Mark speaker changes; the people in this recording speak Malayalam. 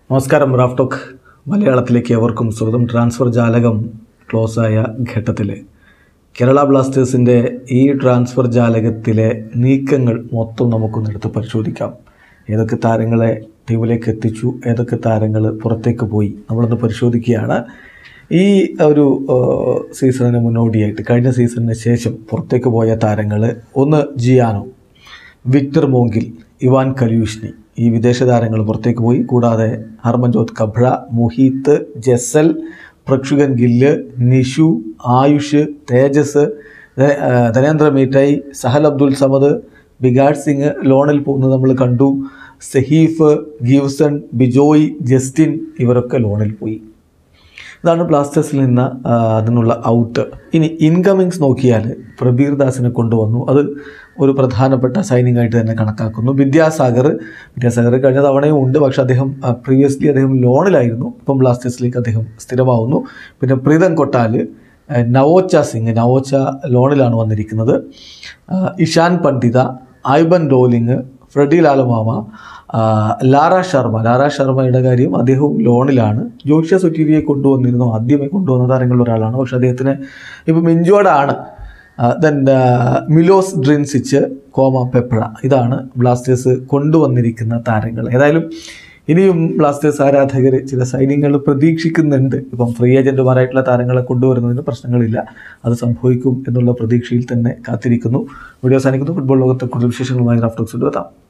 Speaker 1: നമസ്കാരം റാഫ് ടോക്ക് മലയാളത്തിലേക്ക് എവർക്കും സ്വാഗതം ട്രാൻസ്ഫർ ജാലകം ക്ലോസ് ആയ ഘട്ടത്തിൽ കേരള ബ്ലാസ്റ്റേഴ്സിൻ്റെ ഈ ട്രാൻസ്ഫർ ജാലകത്തിലെ നീക്കങ്ങൾ മൊത്തം നമുക്കൊന്ന് എടുത്ത് പരിശോധിക്കാം ഏതൊക്കെ താരങ്ങളെ ടീമിലേക്ക് എത്തിച്ചു ഏതൊക്കെ താരങ്ങൾ പുറത്തേക്ക് പോയി നമ്മളൊന്ന് പരിശോധിക്കുകയാണ് ഈ ഒരു ഏഹ്, സീസണിന് മുന്നോടിയായിട്ട് കഴിഞ്ഞ സീസണിന് ശേഷം പുറത്തേക്ക് പോയ താരങ്ങൾ ഒന്ന് ജിയാനോ വിക്ടർ മോങ്കിൽ ഇവാൻ കല്യൂഷ്നി ഈ വിദേശ താരങ്ങൾ പുറത്തേക്ക് പോയി കൂടാതെ ഹർമൻജോത് കബ്ര മുഹീത്ത് ജസൽ പ്രക്ഷുകൻ ഗില്ല് നിഷു ആയുഷ് തേജസ് ധ- ആ, ധനേന്ദ്ര മീറ്റായി സഹൽ അബ്ദുൽ സമദ് ബിഗാഡ് സിംഗ് ലോണിൽ പോകുന്നത് നമ്മൾ കണ്ടു സഹീഫ് ഗീവ്സൺ ബിജോയ് ജസ്റ്റിൻ ഇവരൊക്കെ ലോണിൽ പോയി ഇതാണ് ബ്ലാസ്റ്റേഴ്സിൽ നിന്ന് ആ, അതിനുള്ള ഔട്ട് ഇനി ഇൻകമിങ്സ് നോക്കിയാൽ പ്രബീർ ദാസിനെ കൊണ്ടുവന്നു അത് ഒരു പ്രധാനപ്പെട്ട സൈനിങ് ആയിട്ട് തന്നെ കണക്കാക്കുന്നു വിദ്യാസാഗർ വിദ്യാസാഗർ കഴിഞ്ഞ തവണയും ഉണ്ട് പക്ഷേ അദ്ദേഹം പ്രീവിയസ്ലി അദ്ദേഹം ലോണിലായിരുന്നു ഇപ്പം ബ്ലാസ്റ്റേഴ്സിലേക്ക് അദ്ദേഹം സ്ഥിരമാവുന്നു പിന്നെ പ്രീതം കൊട്ടാല് ആ, നവോച്ച സിംഗ് നവോച്ച ലോണിലാണ് വന്നിരിക്കുന്നത് ആ, ഇഷാൻ പണ്ഡിത ഐബൻ ഡോലിങ് ഫ്രെഡി ലാലമാമ ആ, ലാറ ശർമ്മ ലാറ ശർമ്മയുടെ കാര്യം അദ്ദേഹവും ലോണിലാണ് ജോഷ്യ സുറ്റീരിയെ കൊണ്ടുവന്നിരുന്നു ആദ്യമേ കൊണ്ടുവന്ന താരങ്ങളിൽ ഒരാളാണ് പക്ഷെ അദ്ദേഹത്തിന് ഇപ്പം ഇഞ്ചോർഡാണ് then Milos Drincic Kwame Peprah ഇതാണ് ബ്ലാസ്റ്റേഴ്സ് കൊണ്ടുവന്നിരിക്കുന്ന താരങ്ങൾ ഏതായാലും ഇനിയും ബ്ലാസ്റ്റേഴ്സ് ആരാധകർ ചില സൈന്യങ്ങൾ പ്രതീക്ഷിക്കുന്നുണ്ട് ഇപ്പം ഫ്രീ ഏജന്റുമാരായിട്ടുള്ള താരങ്ങളെ കൊണ്ടുവരുന്നതിന് പ്രശ്നങ്ങളില്ല അത് സംഭവിക്കും എന്നുള്ള പ്രതീക്ഷയിൽ തന്നെ കാത്തിരിക്കുന്നു വീഡിയോ അവസാനിക്കുന്നു ഫുട്ബോൾ ലോകത്തെ കൂടുതൽ വിശേഷങ്ങളുമായി റാഫ്റ്റോക്സ് എത്താം